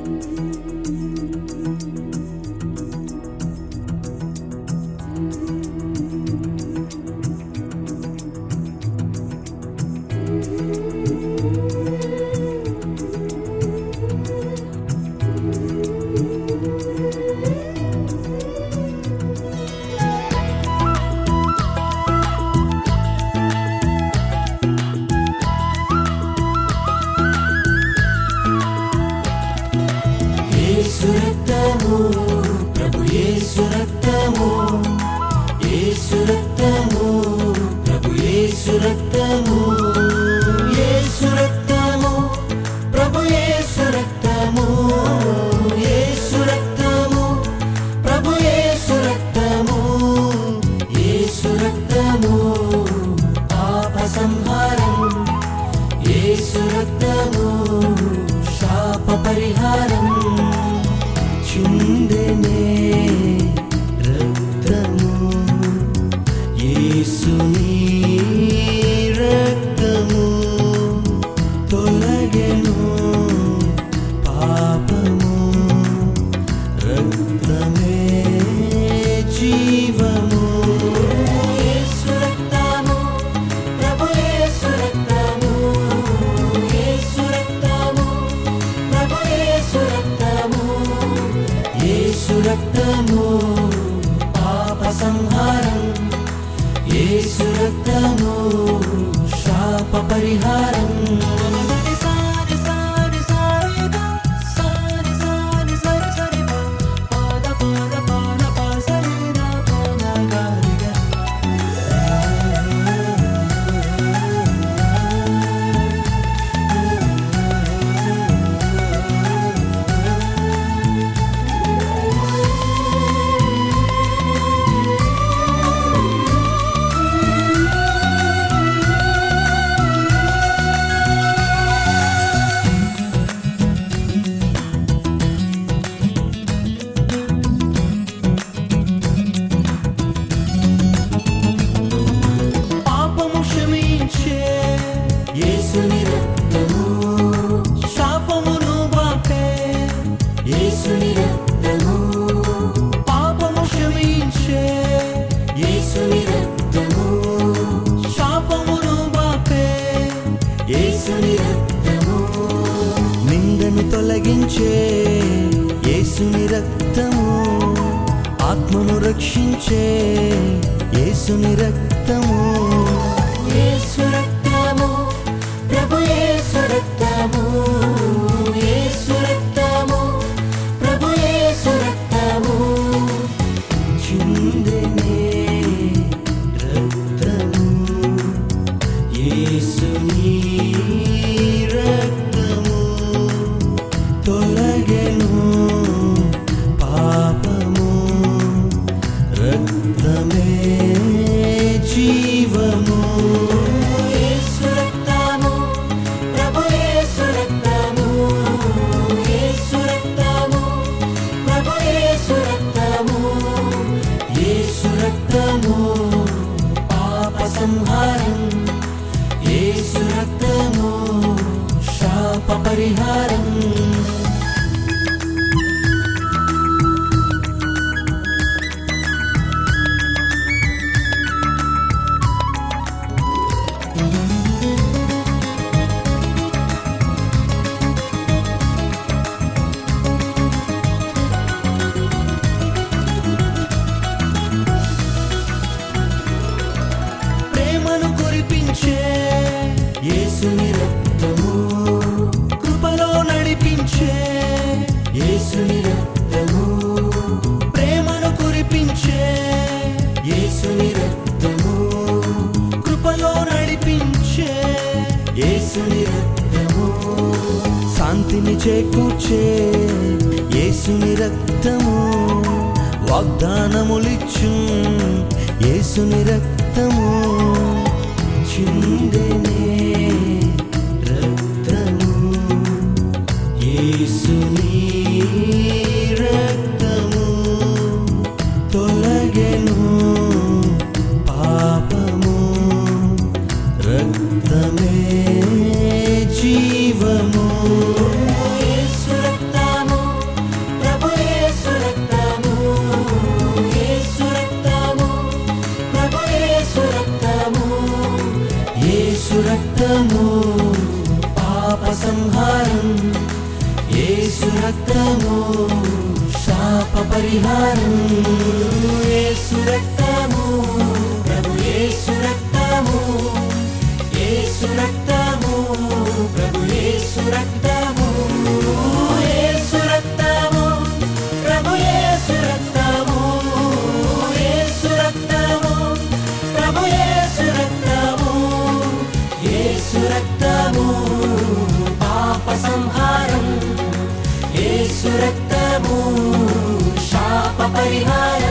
యేసు రక్తము ప్రభు యేసు రక్తము యేసు రక్తము ప్రభు యేసు రక్తము యేసు రక్తము ప్రభు యేసు రక్తము యేసు రక్తము ప్రభు యేసు రక్తము యేసు రక్తము పాప సంహారం యేసు రక్తము శాప పరిహారం చిందెనే రక్తము యేసుని రక్తము తొలగెను పాపము రక్తమే జీవము యేసు రక్తము ప్రభు యేసు రక్తము యేసు రక్తము ప్రభు యేసు రక్తము యేసు రక్తము పాప సంహారం యేసు రక్తము శాప పరిహారం సారి సారి సారి గా, సారి సారి సారి సారి గా, పాద పాద పాద పా సరి గా, పాద గారి గా. పాపము క్షమించే యేసుని రక్తము శాపమును బాపే యేసుని రక్తము పాపము క్షమించే యేసుని రక్తము శాపమును బాపే యేసుని రక్తము నిందను తొలగించే యేసుని రక్తము ఆత్మను రక్షించే యేసుని రక్తము యేసు రక్తము ప్రభు యేసు రక్తము యేసు రక్తము ప్రభు యేసు రక్తము చిందెనే రక్తము యేసుని రక్తము తొలగెను పాపము రక్తమే జీవము యేసు రక్తము ప్రభు యేసు రక్తము యేసు రక్తము ప్రభు యేసు రక్తము యేసు రక్తము పాప సంహారం యేసు రక్తము శాప పరిహారం ప్రేమను కురిపించే యేసుని రక్తము కృపలో నడిపించే యేసుని రక్తము ప్రేమను కురిపించే యేసుని రక్తము కృపలో నడిపించే యేసుని రక్తము శాంతిని చేకూర్చే యేసుని రక్తము వాగ్దానములిచ్చు యేసుని రక్తము చిందెనే రక్తము యేసుని రక్తము తొలగెను పాపము రక్తమే జీవము యేసు రక్తము సంహారం యేసు రక్తము శాప పరిహారం యేసు రక్తము ప్రభు యేసు రక్తము యేసు రక్తము ప్రభు యేసు రక్తము యేసు రక్తము ప్రభు యేసు రక్తము యేసు రక్తము ప్రభు యేసు రక్తము యేసు రక్తము పాప సంహారం యేసు రక్తము శాప పరిహారం